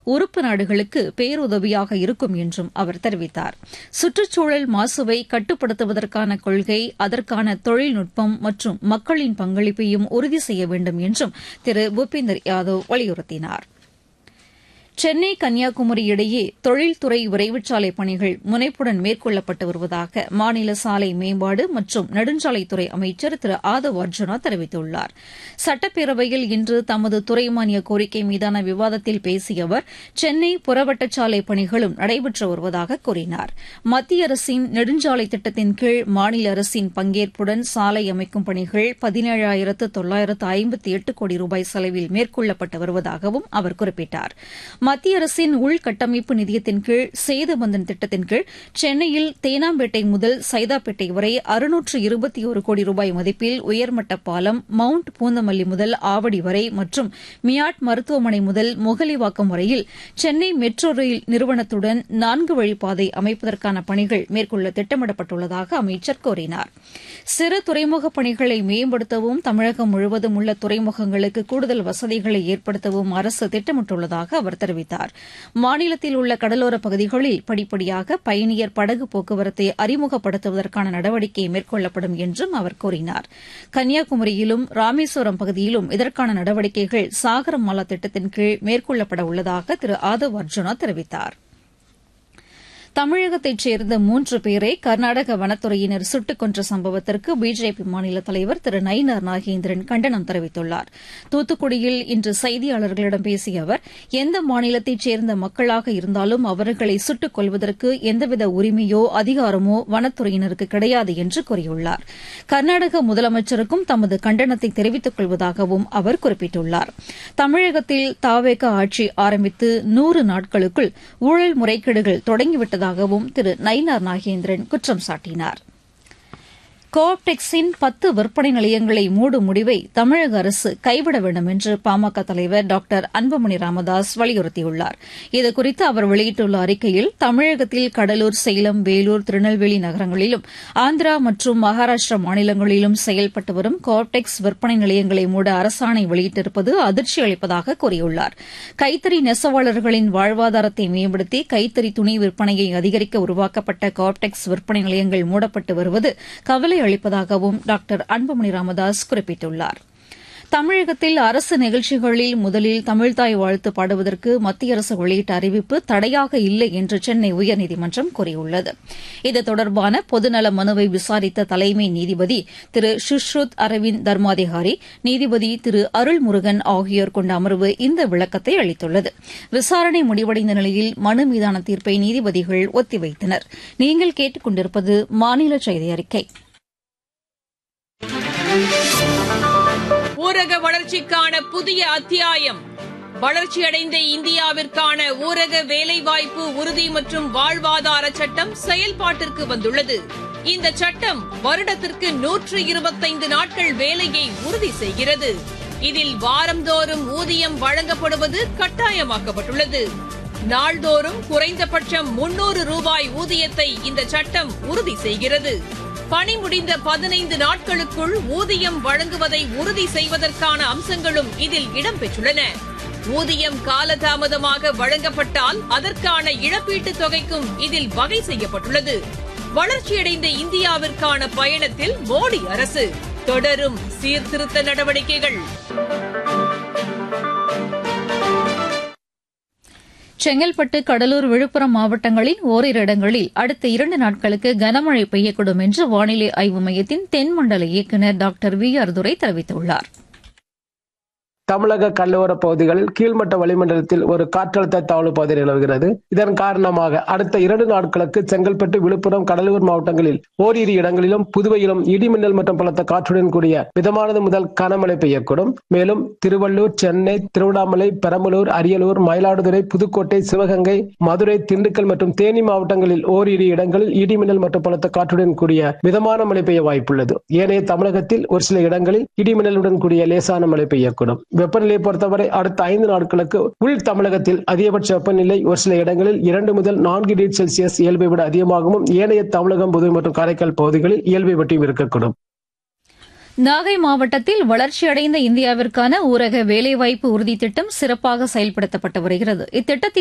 உறுப்பு நாடுகளுக்கு பேருதவியாக இருக்கும் என்றும் அவர் தெரிவித்தார் சுற்றுச்சூழல் மாசுவை கட்டுப்படுத்துவதற்கான கொள்கை அதற்கான தொழில்நுட்பம் மற்றும் மக்களின் பங்களிப்பையும் உறுதி செய்ய வேண்டும் என்றும் திரு பூபேந்தர் யாதவ் வலியுறுத்தினார் சென்னை கன்னியாகுமரி இடையே தொழில்துறை விரைவுச்சாலை பணிகள் முனைப்புடன் மேற்கொள்ளப்பட்டு வருவதாக மாநில சாலை மேம்பாடு மற்றும் நெடுஞ்சாலைத்துறை அமைச்சர் திரு ஆதவ் அர்ஜுனா தெரிவித்துள்ளார் சட்டப்பேரவையில் இன்று தமது துறை மானிய கோரிக்கை மீதான விவாதத்தில் பேசிய அவர் சென்னை புறவட்டச்சாலை பணிகளும் நடைபெற்று வருவதாக கூறினார் மத்திய அரசின் நெடுஞ்சாலை திட்டத்தின் கீழ் மாநில அரசின் பங்கேற்புடன் சாலை அமைக்கும் பணிகள் பதினேழாயிரத்து தொள்ளாயிரத்து ஐம்பத்தி எட்டு கோடி ரூபாய் செலவில் மேற்கொள்ளப்பட்டு வருவதாகவும் அவர் குறிப்பிட்டார் மத்திய அரசின் உள்கட்டமைப்பு நிதியத்தின் கீழ் சேதுபந்தன் திட்டத்தின் கீழ் சென்னையில் தேனாம்பேட்டை முதல் சைதாப்பேட்டை வரை அறுநூற்று இருபத்தி ஒரு கோடி ரூபாய் மதிப்பில் உயர்மட்ட பாலம் மவுண்ட் பூந்தமல்லி முதல் ஆவடி வரை மற்றும் மியாட் மருத்துவமனை முதல் முகலிவாக்கம் வரையில் சென்னை மெட்ரோ ரயில் நிறுவனத்துடன் நான்கு வழிப்பாதை அமைப்பதற்கான பணிகள் மேற்கொள்ள திட்டமிடப்பட்டுள்ளதாக அமைச்சர் கூறினார் சிறு துறைமுக பணிகளை மேம்படுத்தவும் தமிழகம் முழுவதும் உள்ள துறைமுகங்களுக்கு கூடுதல் வசதிகளை ஏற்படுத்தவும் அரசு திட்டமிட்டுள்ளதாக அவர் தெரிவித்தார் மாநிலத்தில் உள்ள கடலோர பகுதிகளில் படிப்படியாக பயணியர் படகு போக்குவரத்தை அறிமுகப்படுத்துவதற்கான நடவடிக்கை மேற்கொள்ளப்படும் என்றும் அவர் கூறினார் கன்னியாகுமரியிலும் ராமேஸ்வரம் பகுதியிலும் இதற்கான நடவடிக்கைகள் சாகரமாலா திட்டத்தின் கீழ் மேற்கொள்ளப்பட உள்ளதாக திரு ஆதவ் அர்ஜுனா தெரிவித்தாா் தமிழகத்தைச் சேர்ந்த மூன்று பேரை கர்நாடக வனத்துறையினர் சுட்டுக் கொன்ற சம்பவத்திற்கு பிஜேபி மாநில தலைவர் திரு நயினார் நாகேந்திரன் கண்டனம் தெரிவித்துள்ளார் தூத்துக்குடியில் இன்று செய்தியாளர்களிடம் பேசிய அவர் எந்த மாநிலத்தைச் சேர்ந்த மக்களாக இருந்தாலும் அவர்களை சுட்டுக் கொள்வதற்கு எந்தவித உரிமையோ அதிகாரமோ வனத்துறையினருக்கு கிடையாது என்று கூறியுள்ளார் கர்நாடக முதலமைச்சருக்கும் தமது கண்டனத்தை தெரிவித்துக் கொள்வதாகவும் அவர் குறிப்பிட்டுள்ளார் தமிழகத்தில் தாவேக ஆட்சி ஆரம்பித்து நூறு நாட்களுக்குள் ஊழல் முறைகேடுகள் தொடங்கிவிட்டது உள்ளதாகவும் திரு நயினார் நாகேந்திரன் குற்றம் சாட்டினார் கோஆப்டெக்ஸின் பத்து விற்பனை நிலையங்களை மூடும் முடிவை தமிழக அரசு கைவிட வேண்டும் என்று பாமக தலைவர் டாக்டர் அன்புமணி ராமதாஸ் வலியுறுத்தியுள்ளார் இதுகுறித்து அவர் வெளியிட்டுள்ள அறிக்கையில் தமிழகத்தில் கடலூர் சேலம் வேலூர் திருநெல்வேலி நகரங்களிலும் ஆந்திரா மற்றும் மகாராஷ்டிரா மாநிலங்களிலும் செயல்பட்டு வரும் கோஆப்டெக்ஸ் விற்பனை நிலையங்களை மூட அரசாணை வெளியிட்டிருப்பது அதிர்ச்சி அளிப்பதாக கூறியுள்ளார் கைத்தறி நெசவாளர்களின் வாழ்வாதாரத்தை மேம்படுத்தி கைத்தறி துணி விற்பனையை அதிகரிக்க உருவாக்கப்பட்ட கோஆப்டெக்ஸ் விற்பனை நிலையங்கள் மூடப்பட்டு வருவது கவலை அளிப்பதாகவும் டாக்டர் அன்புமணி ராமதாஸ் குறிப்பிட்டுள்ளார் தமிழகத்தில் அரசு நிகழ்ச்சிகளில் முதலில் தமிழ்தாய் வாழ்த்து பாடுவதற்கு மத்திய அரசு வெளியிட்ட அறிவிப்பு தடையாக இல்லை என்று சென்னை உயர்நீதிமன்றம் கூறியுள்ளது இது தொடர்பான பொதுநல மனுவை விசாரித்த தலைமை நீதிபதி திரு சுஷ்ருத் அரவிந்த் தர்மாதிகாரி நீதிபதி திரு அருள்முருகன் ஆகியோர் கொண்ட அமர்வு இந்த விளக்கத்தை அளித்துள்ளது விசாரணை முடிவடைந்த நிலையில் மனு மீதான தீர்ப்பை நீதிபதிகள் ஒத்திவைத்தனர் நீங்கள் கேட்டுக் கொண்டிருப்பது மாநில செய்தி அறிக்கை ஊரக வளர்ச்சிக்கான புதிய அத்தியாயம் வளர்ச்சியடைந்த இந்தியாவிற்கான ஊரக வேலைவாய்ப்பு உறுதி மற்றும் வாழ்வாதார சட்டம் செயல்பாட்டிற்கு வந்துள்ளது இந்த சட்டம் வருடத்திற்கு நூற்று இருபத்தைந்து நாட்கள் வேலையை உறுதி செய்கிறது இதில் வாரந்தோறும் ஊதியம் வழங்கப்படுவது கட்டாயமாக்கப்பட்டுள்ளது நாள்தோறும் குறைந்தபட்சம் முன்னூறு ரூபாய் ஊதியத்தை இந்த சட்டம் உறுதி செய்கிறது பணி முடிந்த பதினைந்து நாட்களுக்குள் ஊதியம் வழங்குவதை உறுதி செய்வதற்கான அம்சங்களும் இதில் இடம்பெற்றுள்ளன ஊதியம் காலதாமதமாக வழங்கப்பட்டால் அதற்கான இழப்பீட்டுத் தொகைக்கும் இதில் வகை செய்யப்பட்டுள்ளது வளர்ச்சியடைந்த இந்தியாவிற்கான பயணத்தில் மோடி அரசு தொடரும் சீர்திருத்த நடவடிக்கைகள் செங்கல்பட்டு கடலூர் விழுப்புரம் மாவட்டங்களின் ஓரிரு இடங்களில் அடுத்த இரண்டு நாட்களுக்கு கனமழை பெய்யக்கூடும் என்று வானிலை ஆய்வு மையத்தின் தென்மண்டல இயக்குநர் டாக்டர் வி ஆர் துரை தெரிவித்துள்ளார் தமிழக கடலோர பகுதிகளில் கீழ்மட்ட வளிமண்டலத்தில் ஒரு காற்றழுத்த தாழ்வு பகுதி நிலவுகிறது இதன் காரணமாக அடுத்த இரண்டு நாட்களுக்கு செங்கல்பட்டு விழுப்புரம் கடலூர் மாவட்டங்களில் ஓரிரு இடங்களிலும் புதுவையிலும் இடிமின்னல் மற்றும் பலத்த காற்றுடன் கூடிய மிதமானது முதல் கனமழை பெய்யக்கூடும் மேலும் திருவள்ளூர் சென்னை திருவண்ணாமலை பெரம்பலூர் அரியலூர் மயிலாடுதுறை புதுக்கோட்டை சிவகங்கை மதுரை திண்டுக்கல் மற்றும் தேனி மாவட்டங்களில் ஓரிரு இடங்களில் இடிமின்னல் மற்றும் பலத்த காற்றுடன் கூடிய மிதமான மழை பெய்ய வாய்ப்புள்ளது ஏனைய தமிழகத்தில் ஒரு சில இடங்களில் இடிமின்னலுடன் கூடிய லேசான மழை பெய்யக்கூடும் வெப்பநிலையை பொறுத்தவரை அடுத்த ஐந்து நாட்களுக்கு உள் தமிழகத்தில் அதிகபட்ச வெப்பநிலை ஒரு சில இடங்களில் இரண்டு முதல் நான்கு டிகிரி செல்சியஸ் இயல்பை விட அதிகமாகவும் ஏனைய தமிழகம் புதுவை மற்றும் காரைக்கால் பகுதிகளில் இயல்பை வட்டியும் இருக்கக்கூடும் நாகை மாவட்டத்தில் வளர்ச்சியடைந்த இந்தியாவிற்கான ஊரக வேலைவாய்ப்பு உறுதி திட்டம் சிறப்பாக செயல்படுத்தப்பட்டு வருகிறது இத்திட்டத்தின்